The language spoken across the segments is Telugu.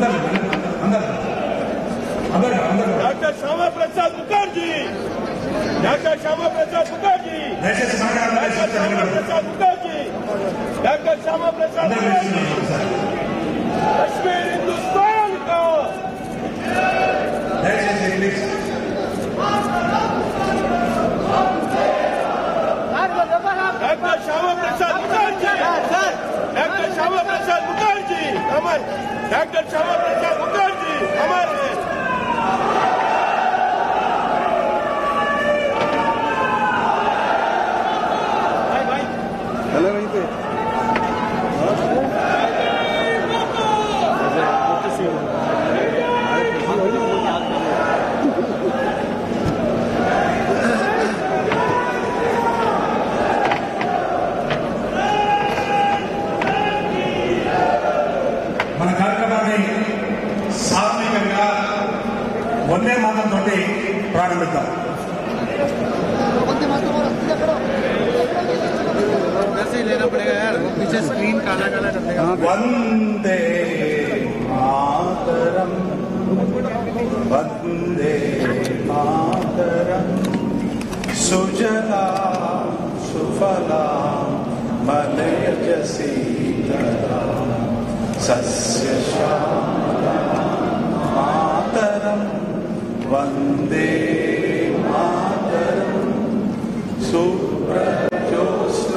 అందరు అందరు అందరు అందరు డాక్టర్ శ్యామా ప్రసాద్ ముఖర్జీ డాక్టర్ శ్యామా ప్రసాద్ ముఖర్జీ దయచేసి మాట్లాడాలి డాక్టర్ శ్యామా ప్రసాద్ ముఖర్జీ డాక్టర్ శ్యామా ప్రసాద్ ముఖర్జీ కశ్మీర్ హిందుస్థాన్ కా దయచేసి please doctor Shyama Prasad Mukherjee doctor Shyama Prasad Mukherjee అమర్ డాక్టర్ శ్యామా ప్రసాద్ ముఖర్జీ అమర్ है మన కార్యక్రమాన్ని సాత్వికంగా వందే మాతంతో ప్రారంభిద్దాం उधर से ही लेना पड़ेगा यार वो पीछे स्क्रीन काला काला रहेगा వందే మాతరం వందే మాతరం సుజలా సుఫలా మలయజ సీతలా సస్య మాతరం వందే మాతరం సుప్రజోత్స్న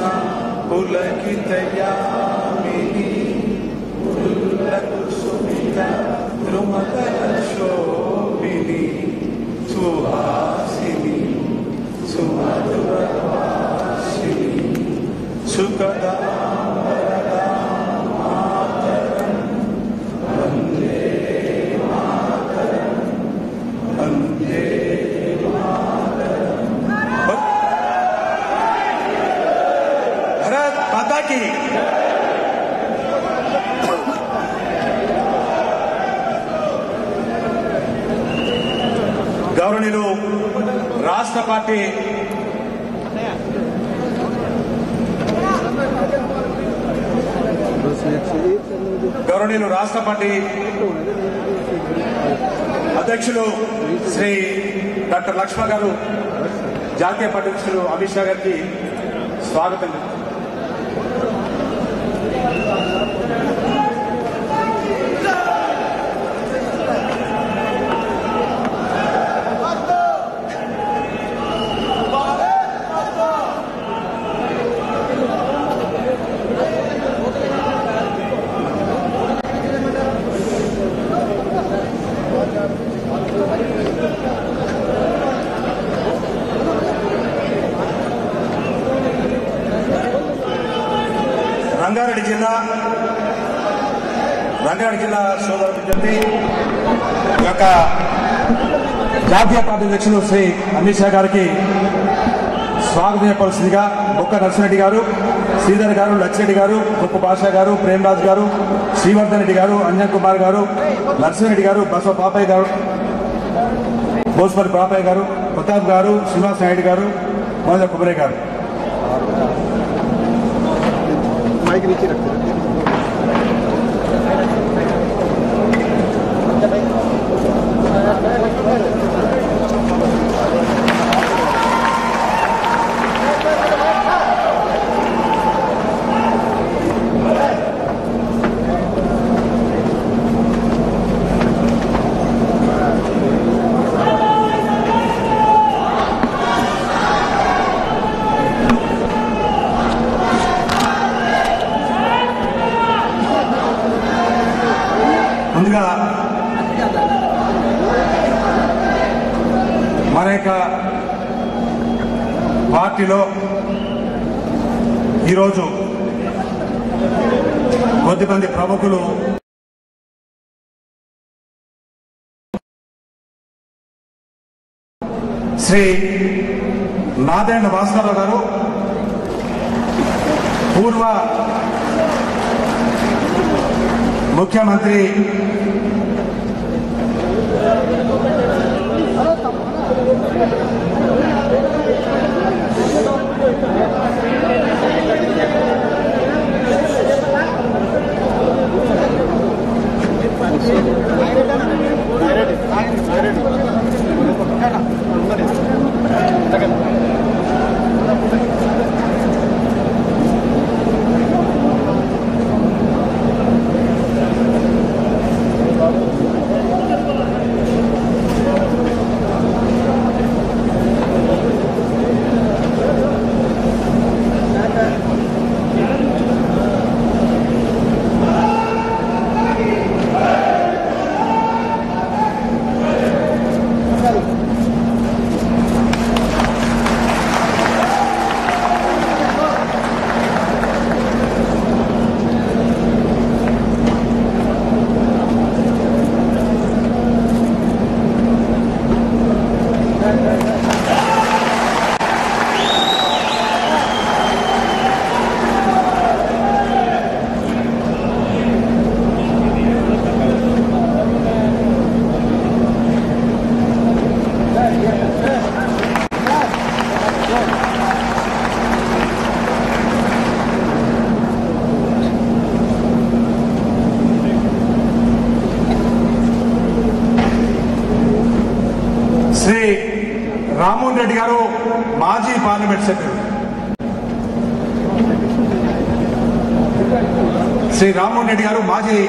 పులకితయామిని పుల్లకుసుమిత ద్రుమకర శోభిని సుహాసిని సుమధురవాసిని సుఖదా వందే భారత్ మాతా की గౌరవనీయులు రాష్ట్ర పార్టీ గౌరవనీయులు రాష్ట్ర పార్టీ అధ్యక్షులు శ్రీ డాక్టర్ లక్ష్మ గారు జాతీయ పార్టీ అధ్యక్షులు అమిత్ షా గారికి స్వాగతం రంగారెడ్డి జిల్లా రంగారెడ్డి జిల్లా సోదర విజ్ఞప్తి ఈ యొక్క జాతీయ పార్టీ అధ్యక్షులు శ్రీ అమిత్ షా గారికి స్వాగతం చెప్పాల్సిందిగా బొక్క నర్సిరెడ్డి గారు శ్రీధర్ గారు లచ్చిరెడ్డి గారు గొప్ప భాషా గారు ప్రేమరాజు గారు శ్రీవర్ధన్ రెడ్డి గారు అంజన్ కుమార్ గారు నర్సిరెడ్డి గారు బసవ పాపయ్య గారు బోస్పల్లి పాపయ్య గారు ప్రతాప్ గారు శ్రీనివాస్ నాయుడు గారు మోహన్ కుమరయ్య గారు माइक नीचे रखते हैं ముందుగా మన యొక్క పార్టీలో ఈరోజు కొద్దిమంది ప్రముఖులు శ్రీ నాదేంద్ర భాస్కరరావు గారు పూర్వ ముఖ్యమంత్రి శ్రీ రామ్మోహన్ రెడ్డి గారు మాజీ పార్లమెంట్ సభ్యులు శ్రీ రామ్మోహన్ రెడ్డి గారు మాజీ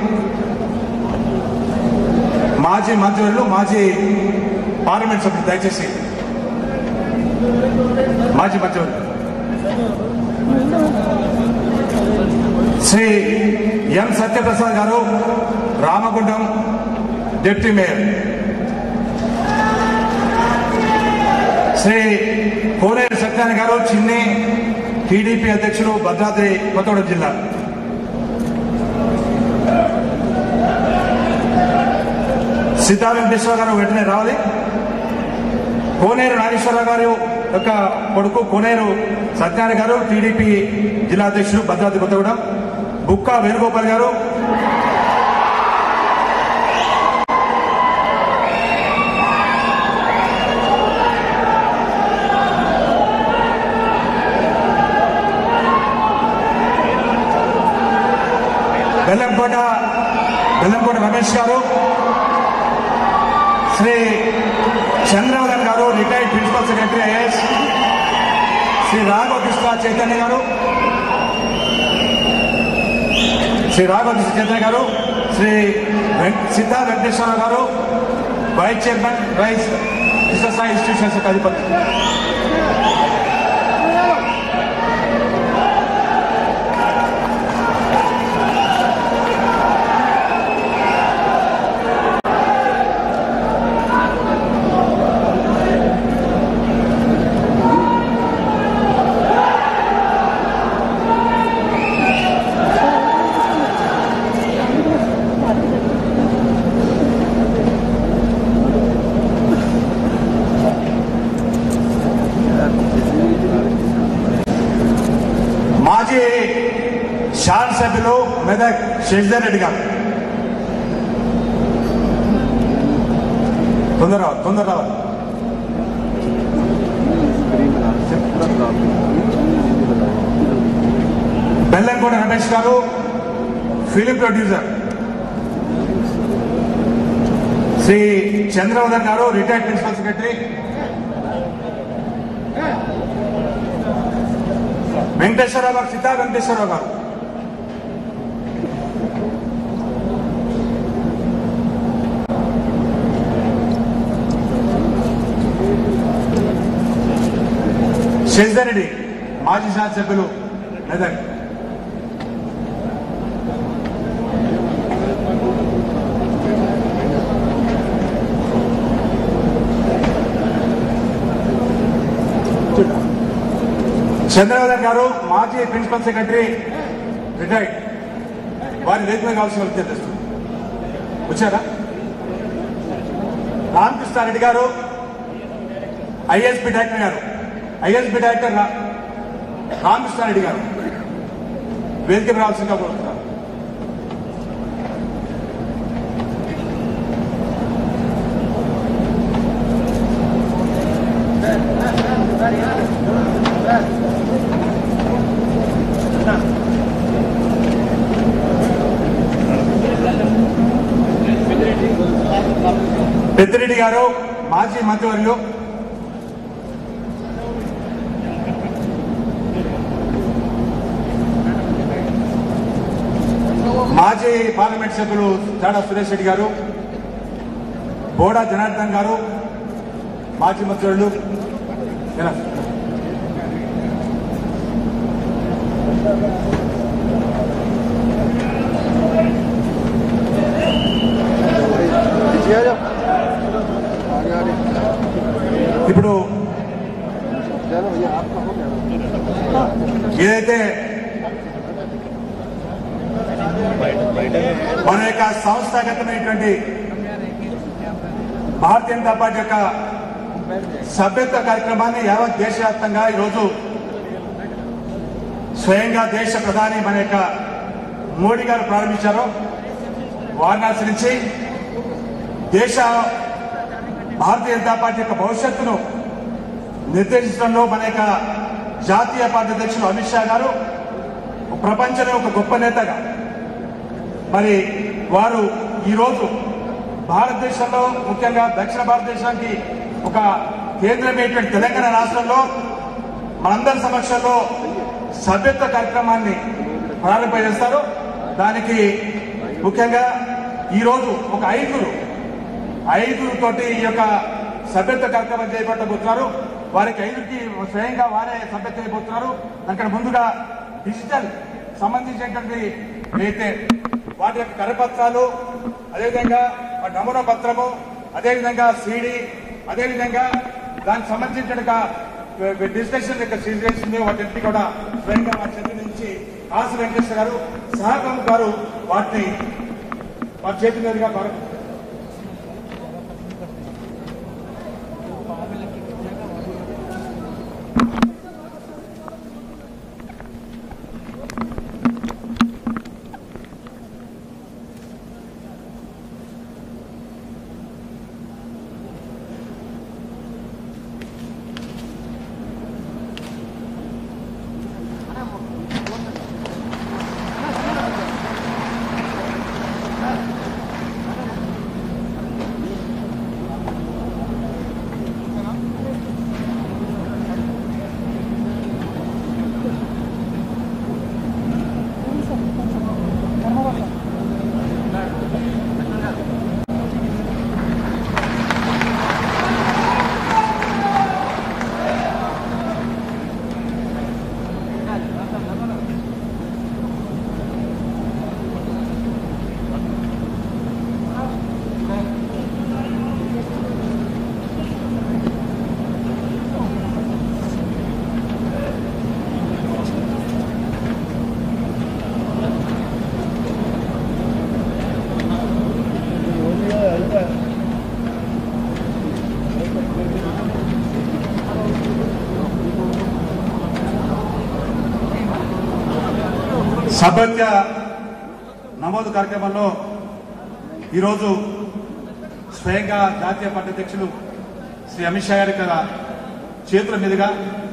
మాజీ మంత్రులు మాజీ పార్లమెంట్ సభ్యులు దయచేసి మాజీ మంత్రులు Shri M Satyaprasad garu Ramagundam deputy mayor Shri Koneru సత్యాన్ని గారు చిన్ని టీడీపీ అధ్యక్షులు భద్రాద్రి కొత్తగూడెం జిల్లా సీతా వెంకటేశ్వర గారు వెంటనే రావాలి కోనేరు నాగేశ్వరరావు గారు యొక్క కొడుకు కోనేరు సత్యనారాయణ గారు టీడీపీ జిల్లా అధ్యక్షులు భద్రాద్రి కొత్తగూడెం బుక్కా వేణుగోపాల్ గారు బెల్లంకోట బెల్లంకోట రమేష్ గారు Shri Chandravadan garu retired principal secretary IAS Shri Raghava Krishna Chaitanya garu Shri Raghava Krishna Chaitanya garu Shri వెంక- Siddha Venkateswara garu vice chairman Rise Krishnasai institutions యొక్క అధిపతి మాజీ శాసన సభ్యులు మెదక్ శశిధర్ రెడ్డి గారు తొందర రావాలి తొందర రావాలి బెల్లంకోట రమేష్ గారు film producer Shri Chandravadan garu retired principal secretary Venkateswararao గారు సీతా వెంకటేశ్వరరావు గారు శశిధర్ రెడ్డి మాజీ శాసనసభ్యులు మెదక్ చంద్రబాబు గారు మాజీ ప్రిన్సిపల్ సెక్రటరీ రిటైర్డ్ వారి వేదిక మీద కావాల్సిన విద్య తెస్తుంది వచ్చారా Ramakrishna Reddy garu ISP director garu ISP director రా- రామకృష్ణారెడ్డి గారు వేదిక మీద రావాల్సిందిగా కోరుతున్నారు పెద్దిరెడ్డి గారు మాజీ మంత్రివర్యులు మాజీ పార్లమెంట్ సభ్యులు చాడా సురేష్ రెడ్డి గారు బోడా జనార్దన్ గారు మాజీ మంత్రులు ఇలా. ఇప్పుడు ఏదైతే మన యొక్క సంస్థాగతమైనటువంటి భారతీయ జనతా పార్టీ యొక్క సభ్యత్వ కార్యక్రమాన్ని యావత్ దేశవ్యాప్తంగా ఈరోజు స్వయంగా దేశ ప్రధాని మన యొక్క మోడీ గారు ప్రారంభించారు వారణాసి నుంచి దేశ భారతీయ జనతా పార్టీ యొక్క భవిష్యత్తును నిర్దేశించడంలో మన యొక్క జాతీయ పార్టీ అధ్యక్షులు అమిత్ షా గారు ప్రపంచంలో ఒక గొప్ప నేతగా మరి వారు ఈరోజు భారతదేశంలో ముఖ్యంగా దక్షిణ భారతదేశానికి ఒక కేంద్రమైనటువంటి తెలంగాణ రాష్ట్రంలో మనందరి సమక్షంలో సభ్యత్వ కార్యక్రమాన్ని ప్రారంభించేస్తారు దానికి ముఖ్యంగా ఈరోజు ఒక ఐదుగురు ఐదుగురు తోటి ఈ యొక్క సభ్యత్వ కార్యక్రమం చేపట్టబోతున్నారు వారికి ఐదుకి స్వయంగా వారే సభ్యత్వం అయిపోతున్నారు దానికంటే ముందుగా డిజిటల్ సంబంధించినటువంటి అయితే వాటి యొక్క కరపత్రాలు అదేవిధంగా వాటి నమూనా పత్రము అదేవిధంగా సీడీ అదేవిధంగా దానికి సంబంధించిన డిస్కషన్ యొక్క సీరియస్ వాటిని కూడా స్వయంగా మా చేతి నుంచి కాసు వెంకటేశ్వర గారు సహకారం గారు వాటిని వారి చేతి మీదుగా భారత్ సభ్యత్వ నమోదు కార్యక్రమంలో ఈరోజు స్వయంగా జాతీయ పార్టీ అధ్యక్షులు శ్రీ అమిత్ షా గారి యొక్క చేతుల మీదుగా